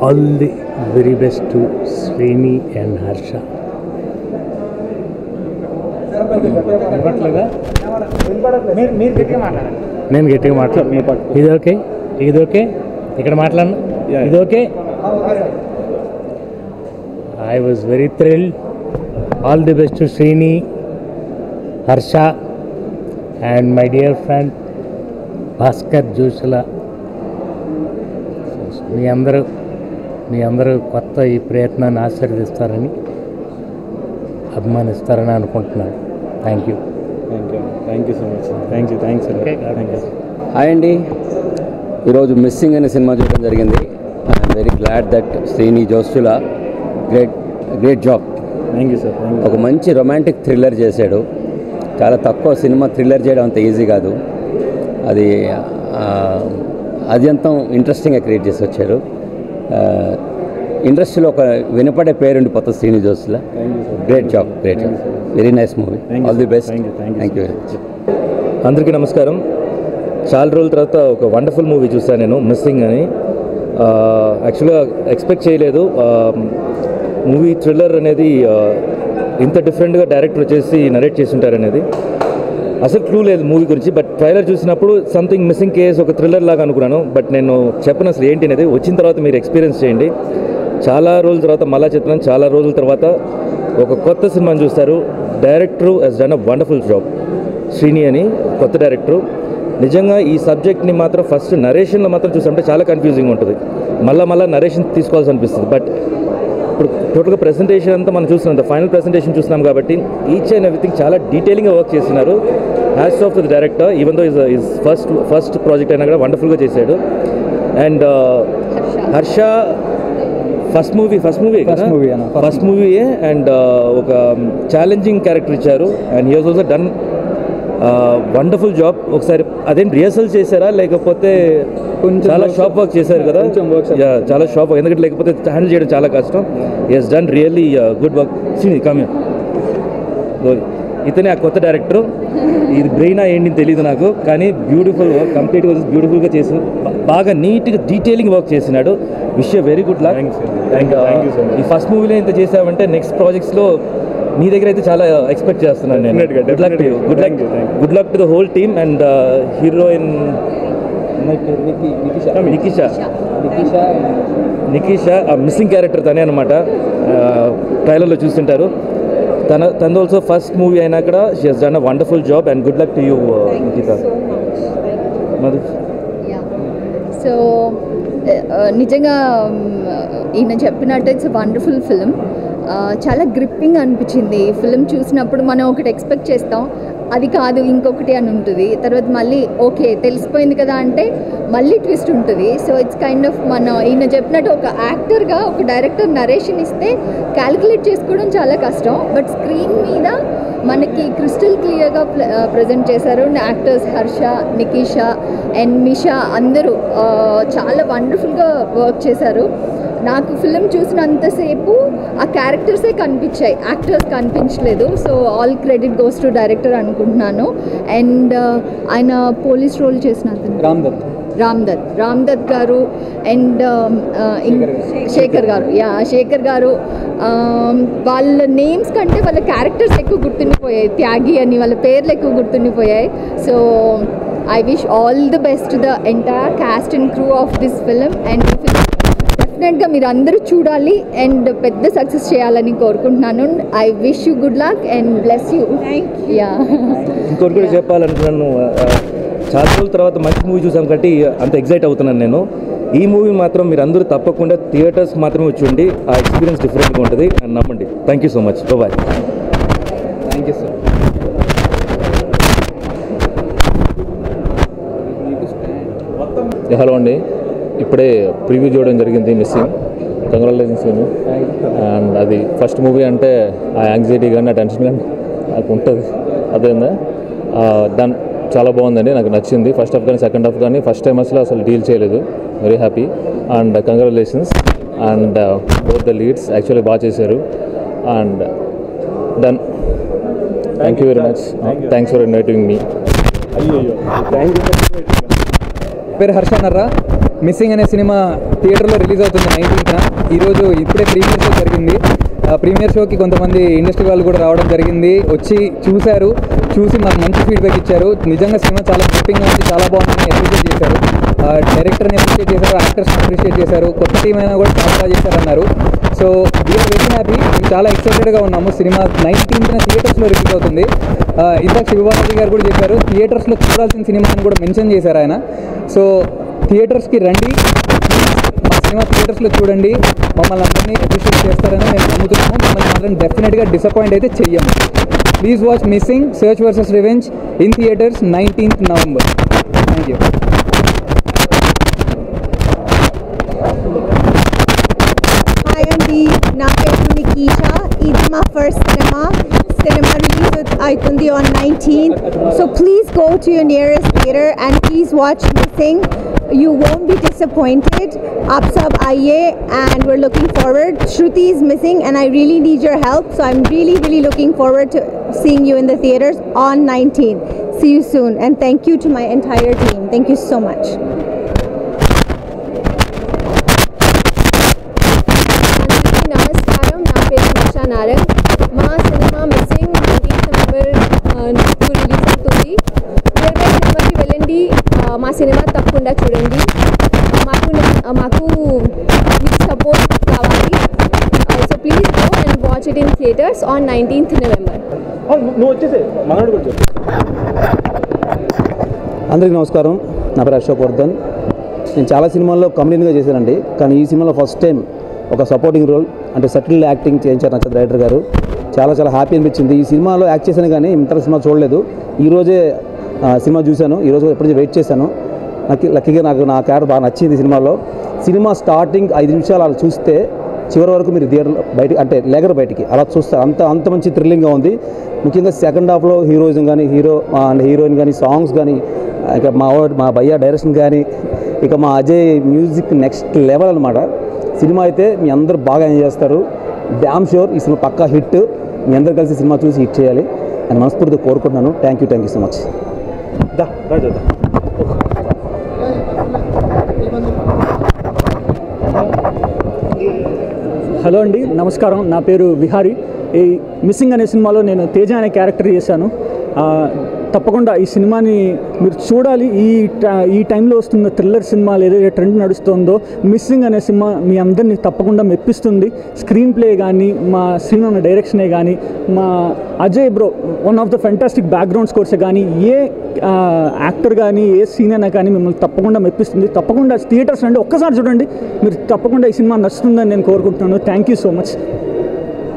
All the very best to Shreni and Harsha నేను గట్టిగా మాట్లాడు ఇది ఓకే ఇది ఓకే ఇక్కడ మాట్లాడను ఇది okay I was very thrill all the best to Srini Harsha and my dear friend Bhaskar Joshula మీ అందరూ మీ అందరూ కొత్త ఈ ప్రయత్నాన్ని ఆశీర్వదిస్తారని అభిమానిస్తారని అనుకుంటున్నాను thank you thank you thank you so much thank you thanks thank you hi అండి ఈరోజు మిస్సింగ్ అనే సినిమా చూడడం జరిగింది I'm very glad that Srini Jostula great great job thank you sir thank ఒక మంచి రొమాంటిక్ థ్రిల్లర్ చేశాడు చాలా తక్కువ సినిమా థ్రిల్లర్ చేయడం అంత ఈజీ కాదు అది ఆ, అత్యంతం ఇంట్రెస్టింగ్గా క్రియేట్ చేసి వచ్చారు ఇండస్ట్రీలో ఒక వినపడే పేరుండి కొత్త Srini Jostula thank you sir great job great job very nice movie Thank you, all the sir. Best Thank you, thank you, thank you sir. Very much అందరికీ నమస్కారం చాలా రోజుల తర్వాత ఒక వండర్ఫుల్ మూవీ చూసాను నేను మిస్సింగ్ అని యాక్చువల్గా ఎక్స్పెక్ట్ చేయలేదు మూవీ థ్రిల్లర్ అనేది ఆ, ఇంత డిఫరెంట్గా డైరెక్టర్ వచ్చేసి నరేట్ చేసి ఉంటారనేది అసలు క్లూ లేదు మూవీ గురించి బట్ ట్రైలర్ చూసినప్పుడు సంథింగ్ మిస్సింగ్ కేస్ ఒక థ్రిల్లర్ లాగా అనుకున్నాను బట్ నేను చెప్పను అసలు ఏంటి అనేది వచ్చిన తర్వాత మీరు ఎక్స్పీరియన్స్ చేయండి చాలా రోజుల తర్వాత మళ్ళా చెప్తున్నాను చాలా రోజుల తర్వాత ఒక కొత్త సినిమాని చూస్తారు director he's done a wonderful job Srini అని కొత్త డైరెక్టరు నిజంగా ఈ సబ్జెక్ట్ని మాత్రం ఫస్ట్ నరేషన్లో మాత్రం చూసామంటే చాలా కన్ఫ్యూజింగ్ ఉంటుంది మళ్ళీ మళ్ళీ నరేషన్ తీసుకోవాల్సి అనిపిస్తుంది బట్ ఇప్పుడు టోటల్గా ప్రెసెంటేషన్ అంతా మనం చూస్తున్నాం ఫైనల్ ప్రెసెంటేషన్ చూస్తున్నాం కాబట్టి ఈచ్ అండ్ ఎవ్రీథింగ్ చాలా డీటెయిలింగ్గా వర్క్ చేస్తున్నారు has of the director even though is is first first project అయినా కూడా వండర్ఫుల్గా చేశాడు and Harsha first movie first movie First movie అన్న, first ఫస్ట్ మూవీయే అండ్ ఒక ఛాలెంజింగ్ క్యారెక్టర్ ఇచ్చారు and he has also done wonderful job ఒకసారి అదేం rehearsal చేశారా లేకపోతే కొంచెం చాలా workshop. షాప్ వర్క్ చేశారు కదా కొంచెం workshop. Yeah, చాలా షాప్ వర్క్ ఎందుకంటే లేకపోతే హ్యాండిల్ చేయడం చాలా కష్టం he's done really good work Srini come ఇతనే ఆ కొత్త డైరెక్టర్ ఇది బ్రెయినా ఏంటి తెలియదు నాకు కానీ బ్యూటిఫుల్ వర్క్ కంప్లీట్గా బ్యూటిఫుల్గా చేసి బా- బాగా నీట్గా డీటెయిలింగ్ వర్క్ చేసినాడు wish very good luck Thanks, sir. And Thank you so much. ఈ ఫస్ట్ మూవీలో ఇంత చేసావంటే నెక్స్ట్ ప్రాజెక్ట్స్లో మీ దగ్గర అయితే చాలా ఎక్స్పెక్ట్ చేస్తున్నాను నేను Definitely, good luck to definitely. Good luck Thank you, thank you. Good luck to the whole team and heroine Nikisha Nikisha ఆ మిస్సింగ్ క్యారెక్టర్ తనే అనమాట ట్రైలర్లో చూస్తుంటారు తన తన ఆల్సో ఫస్ట్ మూవీ అయినా కూడా she has done a wonderful job and good luck to you Nikitha Madhu yeah so నిజంగా మ్, ఈయన చెప్పినట్టు ఇట్స్ వండర్ఫుల్ ఫిలిం చాలా గ్రిప్పింగ్ అనిపించింది ఈ ఫిలిం చూసినప్పుడు మనం ఒకటి ఎక్స్పెక్ట్ చేస్తాం అది కాదు ఇంకొకటి అని ఉంటుంది తర్వాత మళ్ళీ ఓకే తెలిసిపోయింది కదా అంటే మళ్ళీ ట్విస్ట్ ఉంటుంది సో ఇట్స్ కైండ్ ఆఫ్ మన ఈయన చెప్పినట్టు ఒక యాక్టర్గా ఒక డైరెక్టర్ నరేషన్ ఇస్తే క్యాలిక్యులేట్ చేసుకోవడం చాలా కష్టం బట్ స్క్రీన్ మీద మనకి క్రిస్టల్ క్లియర్గా ప్రజెంట్ చేశారు యాక్టర్స్ హర్ష నికిషా అండ్ మిషా అందరూ ఆ, చాలా వండర్ఫుల్గా వర్క్ చేశారు నాకు ఫిలిం చూసినంతసేపు ఆ క్యారెక్టర్సే కనిపించాయి యాక్టర్స్ కనిపించలేదు so all credit goes to director అనుకుంటున్నాను అండ్ ఆయన పోలీస్ రోల్ చేసిన అతను రామ్ దత్ రామ్ దత్ రామ్ దత్ గారు అండ్ శేఖర్ గారు యా శేఖర్ గారు um, వాళ్ళ నేమ్స్ కంటే వాళ్ళ క్యారెక్టర్స్ ఎక్కువ గుర్తుండిపోయాయి త్యాగి అని వాళ్ళ పేర్లు ఎక్కువ గుర్తుండిపోయాయి so I wish all the best the entire cast and crew of this film and డెఫినెట్గా మీరు అందరూ చూడాలి అండ్ పెద్ద సక్సెస్ చేయాలని కోరుకుంటున్నాను I wish you good luck and bless you yeah ఇంకోటి కూడా చెప్పాలనుకున్నాను ఆ, చాలా రోజుల తర్వాత మంచి మూవీ చూసాం కాబట్టి అంత ఎగ్జైట్ అవుతున్నాను నేను ఈ మూవీ మాత్రం మీరు అందరూ తప్పకుండా థియేటర్స్ మాత్రమే వచ్చి ఉండి ఆ ఎక్స్పీరియన్స్ డిఫరెంట్గా ఉంటుంది అని నమ్మండి thank you so much bye thank you sir hello అండి ఇప్పుడే ప్రివ్యూ చూడడం జరిగింది మిస్సింగ్ కంగ్రాచులేషన్స్ నేను అండ్ అది ఫస్ట్ మూవీ అంటే ఆ యాంగ్జైటీ కానీ ఆ టెన్షన్ కానీ నాకు ఉంటుంది అదేందా దాని చాలా బాగుందండి నాకు నచ్చింది ఫస్ట్ హాఫ్ కానీ సెకండ్ హాఫ్ కానీ ఫస్ట్ టైం అసలు అసలు డీల్ చేయలేదు very happy and congratulations and both the leads actually బాగా చేశారు and done thank you very much thanks for inviting మీ పేరు హర్ష అన్నారా మిస్సింగ్ అనే సినిమా థియేటర్లో రిలీజ్ అవుతుంది నైన్టీన్త్న ఈరోజు ఇప్పుడే ప్రీమియర్ షో జరిగింది ఆ ప్రీమియర్ షోకి కొంతమంది ఇండస్ట్రీ వాళ్ళు కూడా రావడం జరిగింది వచ్చి చూశారు చూసి మాకు మంచి ఫీడ్బ్యాక్ ఇచ్చారు నిజంగా సినిమా చాలా గ్రిప్పింగ్గా ఉంది చాలా బాగుందని అప్రిషియేట్ చేశారు డైరెక్టర్ని అప్రిషియేట్ చేశారు యాక్టర్స్ని అప్రిషియేట్ చేశారు కొత్త టీం అయినా కూడా చాలా బాగా చేశారన్నారు సో వీఆర్ వెరీ హ్యాపీ మేము చాలా ఎక్సైటెడ్గా ఉన్నాము సినిమా నైన్టీన్త్న థియేటర్స్లో రిలీజ్ అవుతుంది ఆ, ఇందాక శివబాలాజీ గారు కూడా చెప్పారు థియేటర్స్లో చూడాల్సిన సినిమా అని కూడా మెన్షన్ చేశారు ఆయన సో థియేటర్స్కి రండి మా సినిమా థియేటర్స్లో చూడండి మమ్మల్ని అందరినీ అప్రిషియేట్ చేస్తారని మేము నమ్ముతున్నాము మిమ్మల్ని మాత్రం డెఫినెట్గా డిసప్పాయింట్ అయితే చెయ్యము please watch missing search versus revenge in theatres nineteenth November thank you hi అండి నా పేరు నికీషా ఇది మా ఫస్ట్ సినిమా సినిమా రిలీజ్ అవుతుంది on nineteen so please go to your nearest theatre and please watch missing you won't be disappointed आप सब आइए and we're looking forward Shruti is missing and I really need your help so I'm really really looking forward to seeing you in the theaters on 19 see you soon and thank you to my entire team thank you so much అందరికీ నమస్కారం నా పేరు నిషా నారాయణ్ మా సినిమా missing nineteenth November to release అవుతుంది nearby సినిమాకి వెళ్ళండి ఆ, మా సినిమా తప్పకుండా చూడండి మాకు న- మాకు మీకు సపోర్ట్ కావాలి so please go and watch it in theatres on nineteenth November అందరికీ నమస్కారం నా పేరు అశోక్ వర్ధన్ నేను చాలా సినిమాల్లో కమెడీగా చేశానండి కానీ ఈ సినిమాలో ఫస్ట్ టైం ఒక సపోర్టింగ్ రోల్ అంటే సెటిల్ యాక్టింగ్ చేయించారు నచ్చ డైరెక్టర్ గారు చాలా చాలా హ్యాపీ అనిపించింది ఈ సినిమాలో యాక్ట్ చేశాను కానీ ఇంత సినిమా చూడలేదు ఈరోజే ఆ, సినిమా చూశాను ఈరోజు ఎప్పటి నుంచి వెయిట్ చేశాను నాకు లక్కీగా నాకు నా క్యారెక్టర్ బాగా నచ్చింది ఈ సినిమాలో సినిమా స్టార్టింగ్ ఐదు నిమిషాలు అలా చూస్తే చివరి వరకు మీరు థియేటర్ బయట అంటే లేగర్ బయటికి అలా చూస్తారు అంత అంత మంచి థ్రిల్లింగ్గా ఉంది ముఖ్యంగా సెకండ్ హాఫ్లో హీరోయిజం కానీ హీరో అండ్ హీరోయిన్ కానీ సాంగ్స్ కానీ ఇక మా వాడు మా భయ్య డైరెక్షన్ కానీ ఇక మా అజయ్ మ్యూజిక్ నెక్స్ట్ లెవెల్ అనమాట సినిమా అయితే మీ అందరూ బాగా ఎంజాయ్ చేస్తారు డ్యామ్ షూర్ ఈ సినిమా పక్కా హిట్ మీ అందరు కలిసి సినిమా చూసి హిట్ చేయాలి అని మనస్ఫూర్తిగా కోరుకుంటున్నాను thank you thank you so much hello అండి నమస్కారం నా పేరు విహారీ ఈ మిస్సింగ్ అనే సినిమాలో నేను తేజ అనే క్యారెక్టర్ చేశాను ఆ, తప్పకుండా ఈ సినిమాని మీరు చూడాలి ఈ ట- ఈ టైంలో వస్తున్న థ్రిల్లర్ సినిమాలు ఏదైతే ట్రెండ్ నడుస్తుందో మిస్సింగ్ అనే సినిమా మీ అందరినీ తప్పకుండా మెప్పిస్తుంది స్క్రీన్ ప్లే కానీ మా శ్రీను డైరెక్షనే కానీ మా Ajay bro one of the fantastic background స్కోర్సే కానీ ఏ ఆ, యాక్టర్ కానీ ఏ సీన్ అయినా కానీ మిమ్మల్ని తప్పకుండా మెప్పిస్తుంది తప్పకుండా థియేటర్స్ అంటే ఒక్కసారి చూడండి మీరు తప్పకుండా ఈ సినిమా నచ్చుతుందని నేను కోరుకుంటున్నాను థ్యాంక్ యూ సో మచ్